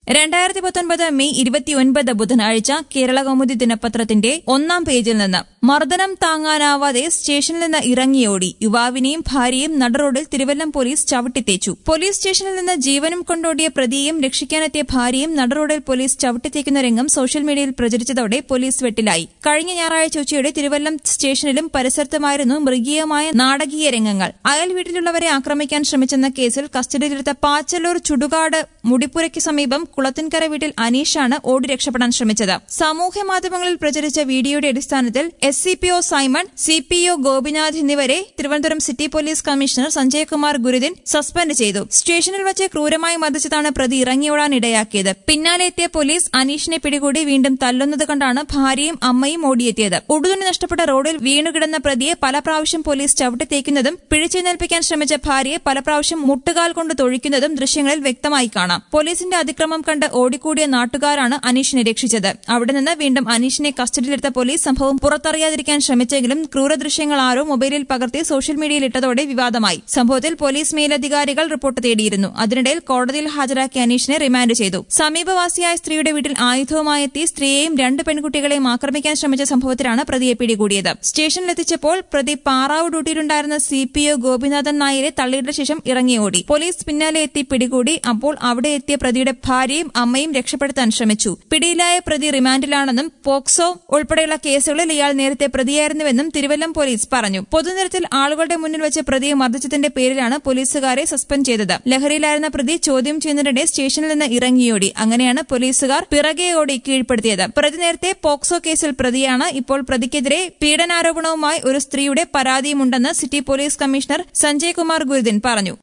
രണ്ടായിരത്തി പത്തൊൻപത് മെയ് ഇരുപത്തിയൊൻപത് ബുധനാഴ്ച കേരള കൗമുദി ദിനപത്രത്തിന്റെ ഒന്നാം പേജിൽ നിന്ന് മർദ്ദനം താങ്ങാനാവാതെ സ്റ്റേഷനിൽ നിന്ന് ഇറങ്ങിയോടി യുവാവിനെയും ഭാര്യയും നടറോഡിൽ തിരുവല്ലം പോലീസ് ചവിട്ടിത്തേച്ചു പോലീസ് സ്റ്റേഷനിൽ നിന്ന് ജീവനും കൊണ്ടോടിയ പ്രതിയെയും രക്ഷിക്കാനെത്തിയ ഭാര്യയും നടറോഡിൽ പോലീസ് ചവിട്ടിത്തേക്കുന്ന രംഗം സോഷ്യൽ മീഡിയയിൽ പ്രചരിച്ചതോടെ പോലീസ് വെട്ടിലായി കഴിഞ്ഞ ഞായറാഴ്ച ഉച്ചയോടെ തിരുവല്ലം സ്റ്റേഷനിലും പരിസരത്തുമായിരുന്നു മൃഗീയമായ നാടകീയ രംഗങ്ങൾ അയൽ വീട്ടിലുള്ളവരെ ആക്രമിക്കാൻ ശ്രമിച്ചെന്ന കേസിൽ കസ്റ്റഡിയിലെടുത്ത പാച്ചല്ലൂർ ചുടുകാട് മുടിപ്പുരയ്ക്ക് സമീപം കുളത്തിൻകര വീട്ടിൽ അനീഷാണ് ഓടി രക്ഷപ്പെടാൻ ശ്രമിച്ചത് സാമൂഹ്യ മാധ്യമങ്ങളിൽ പ്രചരിച്ച വീഡിയോയുടെ അടിസ്ഥാനത്തിൽ S C P O Simon C P O Gopinath എന്നിവരെ Thiruvananthapuram city police commissioner Sanjay Kumar Gurudin suspend ചെയ്തു സ്റ്റേഷനിൽ വെച്ച് ക്രൂരമായി മർദ്ദിച്ചതാണ് പ്രതി ഇറങ്ങിയോടാൻ ഇടയാക്കിയത് പിന്നാലെ എത്തിയ പോലീസ് അനീഷിനെ പിടികൂടി വീണ്ടും തല്ലുന്നത് കണ്ടാണ് ഭാര്യയും അമ്മയും ഓടിയെത്തിയത് ഉടുതുണി നഷ്ടപ്പെട്ട റോഡിൽ വീണുകിടന്ന പ്രതിയെ പല പ്രാവശ്യം പോലീസ് ചവിട്ടിത്തേക്കുന്നതും പിടിച്ചെഴുന്നേൽപ്പിക്കാൻ ശ്രമിച്ച ഭാര്യയെ പല പ്രാവശ്യം മുട്ടുകാൽ കൊണ്ട് തൊഴിക്കുന്നതും ദൃശ്യങ്ങളിൽ വ്യക്തമായി കാണാം പോലീസിന്റെ അതിക്രമം കണ്ട് ഓടിക്കൂടിയ നാട്ടുകാരാണ് അനീഷിനെ രക്ഷിച്ചത് അവിടെ നിന്ന് വീണ്ടും അനീഷിനെ കസ്റ്റഡിയിലെടുത്ത പോലീസ് സംഭവം പുറത്തറിയാതിരിക്കാൻ ശ്രമിച്ചെങ്കിലും ക്രൂര ദൃശ്യങ്ങൾ ആരോ മൊബൈലിൽ പകർത്തി സോഷ്യൽ മീഡിയയിൽ ഇട്ടതോടെ വിവാദമായി സംഭവത്തിൽ പോലീസ് മേലധികാരികൾ റിപ്പോർട്ട് തേടിയിരുന്നു അതിനിടയിൽ കോടതിയിൽ ഹാജരാക്കിയ അനീഷിനെ റിമാൻഡ് ചെയ്തു സമീപവാസിയായ സ്ത്രീയുടെ വീട്ടിൽ ആയുധവുമായി എത്തി സ്ത്രീയെയും രണ്ട് പെൺകുട്ടികളെയും ആക്രമിക്കാൻ ശ്രമിച്ച സംഭവത്തിലാണ് പ്രതിയെ പിടികൂടിയത് സ്റ്റേഷനിലെത്തിച്ചപ്പോൾ പ്രതി പാറാവ് ഡ്യൂട്ടിയിലുണ്ടായിരുന്ന സി പി ഒ ഗോപിനാഥൻ നായരെ തള്ളിയിട്ട ശേഷം ഇറങ്ങിയോടി പോലീസ് പിന്നാലെ എത്തി പിടികൂടി അപ്പോൾ അവിടെ എത്തിയ പ്രതിയുടെ ഭാര്യയും അമ്മയും രക്ഷപ്പെടുത്താൻ ശ്രമിച്ചു പിടിയിലായ പ്രതി റിമാൻഡിലാണെന്നും പോക്സോ ഉൾപ്പെടെയുള്ള കേസുകളിൽ ഇയാൾ നേരത്തെ പ്രതിയായിരുന്നുവെന്നും തിരുവല്ലം പോലീസ് പറഞ്ഞു പൊതുനിരത്തിൽ ആളുകളുടെ മുന്നിൽ വെച്ച് പ്രതിയെ മർദ്ദിച്ചതിന്റെ പേരിലാണ് പോലീസുകാരെ സസ്പെൻഡ് ചെയ്തത് ലഹരിയിലായിരുന്ന പ്രതി ചോദ്യം ചെയ്യുന്നതിനിടെ സ്റ്റേഷനിൽ നിന്ന് ഇറങ്ങിയോടി അങ്ങനെയാണ് പോലീസുകാർ പിറകെ ഓടി കീഴ്പ്പെടുത്തിയത് പ്രതി നേരത്തെ പോക്സോ കേസിൽ പ്രതിയാണ് ഇപ്പോൾ പ്രതിക്കെതിരെ പീഡനാരോപണവുമായി ഒരു സ്ത്രീയുടെ പരാതിയുമുണ്ടെന്ന് city police commissioner Sanjay Kumar Gurudin പറഞ്ഞു